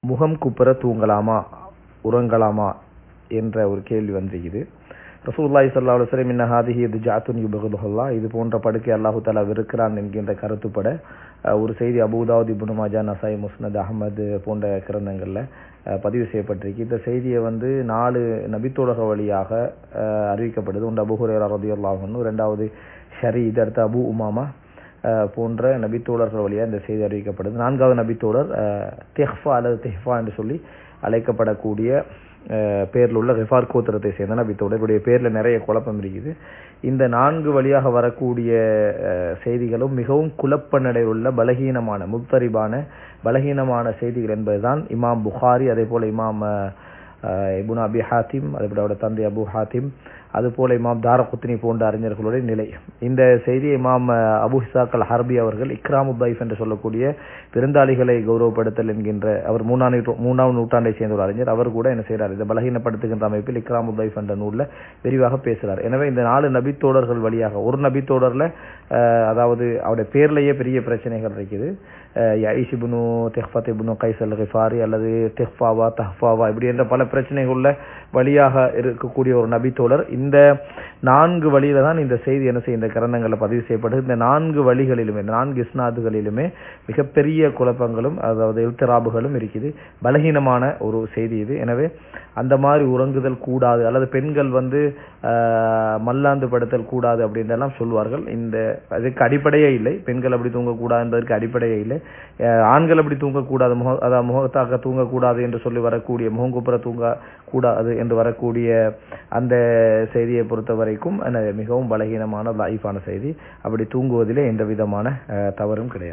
முகம் குப்புற தூங்கலாமா உறங்கலாமா என்ற ஒரு கேள்வி வந்திருக்குது ரசூலுல்லாஹி ஸல்லல்லாஹு அலைஹி வஸல்லம் இன்ன ஹாதிஹி துஜாத்துன் யுபகுதுஹுல்லா இது போன்ற படுக்கை அல்லாஹு தஆலா வெறுக்கிறான் என்கின்ற கருத்துப்பட அஹ், ஒரு செய்தி அபூதாவுத் இப்னு மாஜா நசாய் முஸ்னத் அஹமது போன்ற கிரந்தங்கள்ல அஹ், பதிவு செய்யப்பட்டிருக்கு இந்த செய்தியை வந்து நாலு நபித்தோழர்கள் வழியாக அஹ், அறிவிக்கப்படுது ஒன்று அபு ஹுரேரா ரலியல்லாஹு அன்ஹு இரண்டாவது ஷரீத் அடுத்து அபு உமாமா அஹ், போன்ற நபித்தோழர்கள் வழியாக இந்த செய்தி அறிவிக்கப்படுது நான்காவது நபித்தோழர் அஹ், தெஹ்ஃபா அல்லது தெஹ்ஃபா என்று சொல்லி அழைக்கப்படக்கூடிய அஹ், பேர்ல உள்ள ரிஃபார் கோத்திரத்தை சேர்ந்த நபித்தோழர் இவருடைய பேர்ல நிறைய குழப்பம் இருக்குது இந்த நான்கு வழியாக வரக்கூடிய அஹ், செய்திகளும் மிகவும் குழப்ப உள்ள பலகீனமான முத்தரிபான பலகீனமான செய்திகள் என்பதுதான் இமாம் புகாரி அதே போல இமாம் அஹ், அஹ், இப்னு அபி ஹாத்திம் அதே போல அவருடைய தந்தை அபு ஹாத்திம் அதுபோல இமாம் தாரகுத்னி போன்ற அறிஞர்களுடைய நிலை இந்த செய்தியை இமாம் அஹ், அபு ஹிசாக் அல் ஹர்பி அவர்கள் இக்ராமு பைஃப் என்று சொல்லக்கூடிய விருந்தாளிகளை கௌரவப்படுத்தல் என்கின்ற அவர் மூணாம் நூற்று- மூணாம் நூற்றாண்டை சேர்ந்த ஒரு அறிஞர் அவர் கூட என்ன செய்கிறார் இந்த பலகீனப்படுத்துகின்ற அமைப்பில் இக்ராமு பைஃப் என்ற நூல்ல விரிவாக பேசுகிறார் எனவே இந்த நாலு நபித்தோழர்கள் வழியாக ஒரு நபித்தோழர்ல அஹ், அதாவது அவருடைய பேர்லயே பெரிய பிரச்சனைகள் இருக்குது அஹ், யஈஷ் இப்னு தெஹ்ஃபத் இப்னு கைஸ் அல் கிஃபாரி அல்லது தெஹ்ஃபாவா தஹ்ஃபாவா இப்படி என்ற பல பிரச்சனைகளுள்ள வழியாக இருக்கக்கூடிய ஒரு நபித்தோழர் இந்த நான்கு வழியில தான் இந்த செய்தி என்ன செய்ய இந்த கிரந்தங்களில் பதிவு செய்யப்படுது இந்த நான்கு வழிகளிலுமே இந்த நான்கு இஸ்னாதுகளிலுமே மிகப்பெரிய குழப்பங்களும் அதாவது எழுத்தராபுகளும் இருக்குது பலகீனமான ஒரு செய்தி இது எனவே அந்த மாதிரி உறங்குதல் கூடாது அல்லது பெண்கள் வந்து ஆஹ், மல்லாந்து படுத்தல் கூடாது அப்படின்றெல்லாம் சொல்வார்கள் இந்த அதுக்கு அடிப்படையே இல்லை பெண்கள் அப்படி தூங்கக்கூடாது என்பதற்கு அடிப்படையே இல்லை ஆஹ், ஆண்கள் அப்படி தூங்கக்கூடாது முக அதாவது முகத்தாக்க தூங்கக்கூடாது என்று சொல்லி வரக்கூடிய முகங்குப்புற தூங்க கூடாது என்று வரக்கூடிய அந்த செய்தியை பொறுத்த வரைக்கும் என்ன, மிகவும் பலகீனமான லைஃபான செய்தி அப்படி தூங்குவதிலே எந்த விதமான ஆஹ், தவறும் கிடையாது